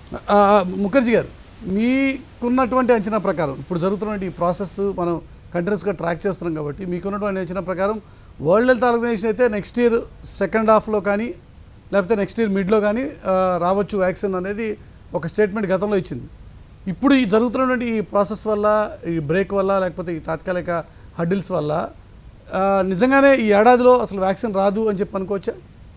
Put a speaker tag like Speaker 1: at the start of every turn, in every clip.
Speaker 1: ఆ, ముఖర్జీ గారు మీకున్నటువంటి అంచనా ప్రకారం ఇప్పుడు జరుగుతున్నటువంటి ఈ ప్రాసెస్ మనం కంటిన్యూస్గా ట్రాక్ చేస్తున్నాం కాబట్టి మీకున్నటువంటి అంచనా ప్రకారం వరల్డ్ హెల్త్ ఆర్గనైజేషన్ అయితే నెక్స్ట్ ఇయర్ సెకండ్ హాఫ్లో కానీ లేకపోతే నెక్స్ట్ ఇయర్ మిడ్లో కానీ ఆ, రావచ్చు వ్యాక్సిన్ అనేది ఒక స్టేట్మెంట్ గతంలో ఇచ్చింది ఇప్పుడు ఈ జరుగుతున్నటువంటి ఈ ప్రాసెస్ వల్ల ఈ బ్రేక్ వల్ల లేకపోతే ఈ తాత్కాలిక హడ్డిల్స్ వల్ల ఆ, నిజంగానే ఈ ఏడాదిలో అసలు వ్యాక్సిన్ రాదు అని చెప్పి అనుకోవచ్చా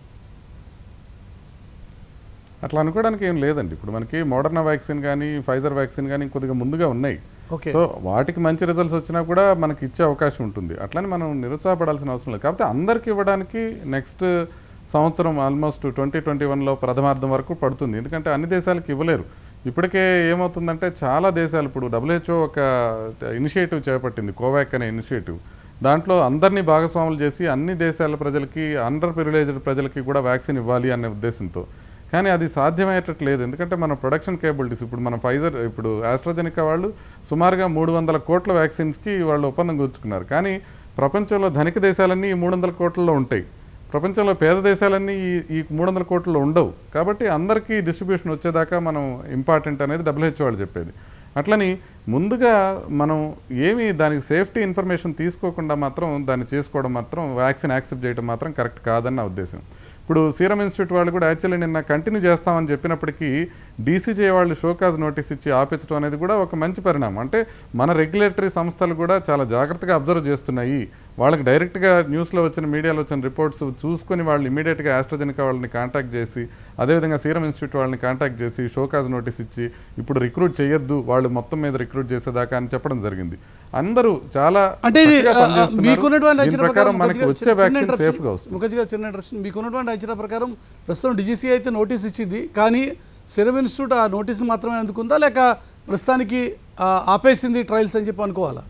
Speaker 2: అట్లా అనుకోవడానికి ఏం లేదండి ఇప్పుడు మనకి మోడర్నా వ్యాక్సిన్ కానీ ఫైజర్ వ్యాక్సిన్ కానీ కొద్దిగా ముందుగా ఉన్నాయి
Speaker 1: ఓకే
Speaker 2: సో వాటికి మంచి రిజల్ట్స్ వచ్చినా కూడా మనకి ఇచ్చే అవకాశం ఉంటుంది అట్లని మనం నిరుత్సాహపడాల్సిన అవసరం లేదు కాకపోతే అందరికి ఇవ్వడానికి నెక్స్ట్ సంవత్సరం ఆల్మోస్ట్ ట్వంటీ ట్వంటీ వన్లో ప్రథమార్థం వరకు పడుతుంది ఎందుకంటే అన్ని దేశాలకు ఇవ్వలేరు ఇప్పటికే ఏమవుతుందంటే చాలా దేశాలు ఇప్పుడు డబ్ల్యూహెచ్ఓ ఒక ఇనిషియేటివ్ చేపట్టింది కోవాక్ అనే ఇనిషియేటివ్ దాంట్లో అందరినీ భాగస్వాములు చేసి అన్ని దేశాల ప్రజలకి అండర్ ప్రివిలేజ్డ్ ప్రజలకి కూడా వ్యాక్సిన్ ఇవ్వాలి అనే ఉద్దేశంతో కానీ అది సాధ్యమయ్యేటట్టు లేదు ఎందుకంటే మన ప్రొడక్షన్ కేబిలిటీస్ ఇప్పుడు మన ఫైజర్ ఇప్పుడు ఆస్ట్రాజెనికా వాళ్ళు సుమారుగా మూడు వందల కోట్ల వ్యాక్సిన్స్కి వాళ్ళు ఒప్పందం కూర్చుకున్నారు కానీ ప్రపంచంలో ధనిక దేశాలన్నీ ఈ మూడు వందల కోట్లలో ఉంటాయి ప్రపంచంలో పేద దేశాలన్నీ ఈ ఈ మూడు వందల కోట్లలో ఉండవు కాబట్టి అందరికీ డిస్ట్రిబ్యూషన్ వచ్చేదాకా మనం ఇంపార్టెంట్ అనేది డబ్ల్యూహెచ్ఓ వాళ్ళు చెప్పేది అట్లని ముందుగా మనం ఏమి దానికి సేఫ్టీ ఇన్ఫర్మేషన్ తీసుకోకుండా మాత్రం దాన్ని చేసుకోవడం మాత్రం వ్యాక్సిన్ యాక్సెప్ట్ చేయడం మాత్రం కరెక్ట్ కాదని నా ఉద్దేశం ఇప్పుడు సీరం ఇన్స్టిట్యూట్ వాళ్ళు కూడా యాక్చువల్లీ నిన్న కంటిన్యూ చేస్తామని చెప్పినప్పటికీ డీసీజే వాళ్ళు షోకాజ్ నోటీస్ ఇచ్చి ఆపించడం అనేది కూడా ఒక మంచి పరిణామం అంటే మన రెగ్యులేటరీ సంస్థలు కూడా చాలా జాగ్రత్తగా అబ్జర్వ్ చేస్తున్నాయి వాళ్ళకి డైరెక్ట్గా న్యూస్లో వచ్చిన మీడియాలో వచ్చిన రిపోర్ట్స్ చూసుకొని వాళ్ళు ఇమీడియట్గా ఆస్ట్రాజెనికా వాళ్ళని కాంటాక్ట్ చేసి అదేవిధంగా సీరం ఇన్స్టిట్యూట్ వాళ్ళని కాంటాక్ట్ చేసి షోకాజ్ నోటీస్ ఇచ్చి ఇప్పుడు రిక్రూట్ చేయొద్దు వాళ్ళు మొత్తం మీద రిక్రూట్ చేసేదాకా అని చెప్పడం జరిగింది అందరూ చాలా
Speaker 1: అంటే ఇది
Speaker 2: చక్కగా
Speaker 1: ఆ,
Speaker 2: పనిచేస్తున్నారు.
Speaker 1: మీకున్నటువంటి
Speaker 2: దీని
Speaker 1: అంచనా
Speaker 2: ప్రకారం
Speaker 1: ప్రకారం
Speaker 2: మనకి
Speaker 1: ముఖర్జీ
Speaker 2: వచ్చే
Speaker 1: గారు చిన్న
Speaker 2: వ్యాక్సిన్
Speaker 1: interruption.
Speaker 2: సేఫ్గా వస్తుంది
Speaker 1: ముఖర్జీ గారు చిన్న ఇంట్రెస్ట్ మీకున్నటువంటి అంచనా ప్రకారం ప్రస్తుతం డిజిసి అయితే నోటీస్ ఇచ్చింది కానీ సెరమ్ ఇన్స్టిట్యూట్ ఆ నోటీస్ని మాత్రమే అందుకుందా లేక ప్రస్తుతానికి ఆ, ఆపేసింది ట్రయల్స్ అని చెప్పి అనుకోవాలా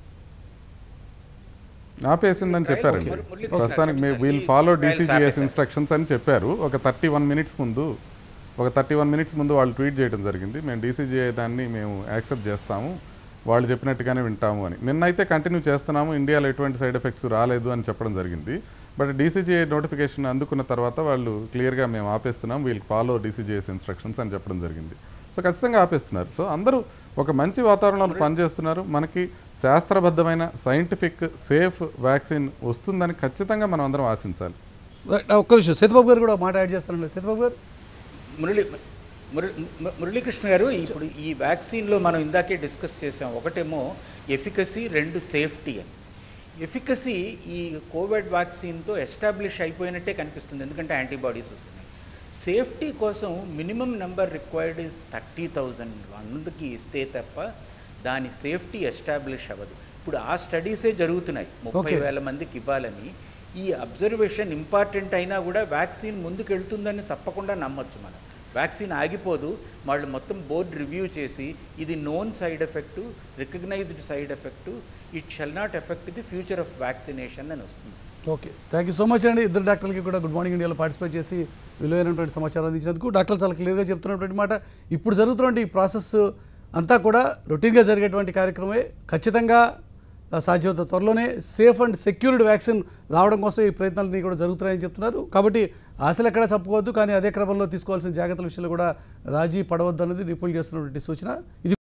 Speaker 2: ఆపేసిందని చెప్పారండి
Speaker 3: మురళీ- మురళీ
Speaker 2: ప్రస్తుతానికి
Speaker 3: కృష్ణ
Speaker 2: వీల్
Speaker 3: ఈ
Speaker 2: ఫాలో
Speaker 3: trials
Speaker 2: డీసీజీఎస్
Speaker 3: ఆపేశారు.
Speaker 2: ఇన్స్ట్రక్షన్స్ అని చెప్పారు ఒక థర్టీ వన్ మినిట్స్ ముందు ఒక థర్టీ వన్ మినిట్స్ ముందు వాళ్ళు ట్వీట్ చేయడం జరిగింది మేము డీసీజీఐ దాన్ని మేము యాక్సెప్ట్ చేస్తాము వాళ్ళు చెప్పినట్టుగానే వింటాము అని నిన్నైతే కంటిన్యూ చేస్తున్నాము ఇండియాలో ఎటువంటి సైడ్ ఎఫెక్ట్స్ రాలేదు అని చెప్పడం జరిగింది బట్ డీసీజీఐ నోటిఫికేషన్ అందుకున్న తర్వాత వాళ్ళు క్లియర్గా మేము ఆపేస్తున్నాం వీల్ ఫాలో డీసీజీఎస్ ఇన్స్ట్రక్షన్స్ అని చెప్పడం జరిగింది సో ఖచ్చితంగా ఆపేస్తున్నారు సో అందరూ ఒక మంచి వాతావరణంలో పనిచేస్తున్నారు మనకి శాస్త్రబద్ధమైన సైంటిఫిక్ సేఫ్ వ్యాక్సిన్ వస్తుందని ఖచ్చితంగా మనం అందరం ఆశించాలి
Speaker 1: ఒక్క నిమిషం సీతబాబు గారు కూడా ఒక మాట యాడ్ చేస్తారండి సీతబాబు గారు
Speaker 3: మురళి మురళి ము- మురళీకృష్ణ గారు ఇప్పుడు ఈ వ్యాక్సిన్లో మనం ఇందాకే డిస్కస్ చేసాం ఒకటేమో ఎఫికసీ రెండు సేఫ్టీ అని ఎఫికసీ ఈ కోవిడ్ వ్యాక్సిన్తో ఎస్టాబ్లిష్ అయిపోయినట్టే కనిపిస్తుంది ఎందుకంటే యాంటీబాడీస్ వస్తున్నాయి సేఫ్టీ కోసం minimum number required thirty thousand అందుకి ఇస్తే తప్ప దాని సేఫ్టీ ఎస్టాబ్లిష్ అవ్వదు ఇప్పుడు ఆ స్టడీసే జరుగుతున్నాయి ముప్పై
Speaker 1: Okay.
Speaker 3: వేల మందికి ఇవ్వాలని ఈ అబ్జర్వేషన్ ఇంపార్టెంట్ అయినా కూడా వ్యాక్సిన్ ముందుకు వెళ్తుందని తప్పకుండా నమ్మొచ్చు మనం వ్యాక్సిన్ ఆగిపోదు వాళ్ళు మొత్తం బోర్డు రివ్యూ చేసి ఇది known side effect recognized side effect it shall not affect the future of vaccination అని వస్తుంది
Speaker 1: okay thank you so much అండి ఇద్దరు డాక్టర్లకి కూడా గుడ్ మార్నింగ్ ఇండియాలో పార్టిసిపేట్ చేసి విలువైనటువంటి సమాచారం అందించినందుకు డాక్టర్లు చాలా క్లియర్గా చెప్తున్నటువంటి మాట ఇప్పుడు జరుగుతున్నటువంటి ఈ ప్రాసెస్ అంతా కూడా రొటీన్గా జరిగేటువంటి కార్యక్రమమే ఖచ్చితంగా ఆ, సాధ్యత త్వరలోనే సేఫ్ అండ్ సెక్యూర్డ్ వ్యాక్సిన్ రావడం కోసం ఈ ప్రయత్నాలన్నీ కూడా జరుగుతున్నాయని చెప్తున్నారు కాబట్టి ఆశలు ఎక్కడా చెప్పుకోవద్దు కానీ అదే క్రమంలో తీసుకోవాల్సిన జాగ్రత్తల విషయంలో కూడా రాజీ పడవద్దు అన్నది నిపుణులు చేస్తున్నటువంటి సూచన ఇది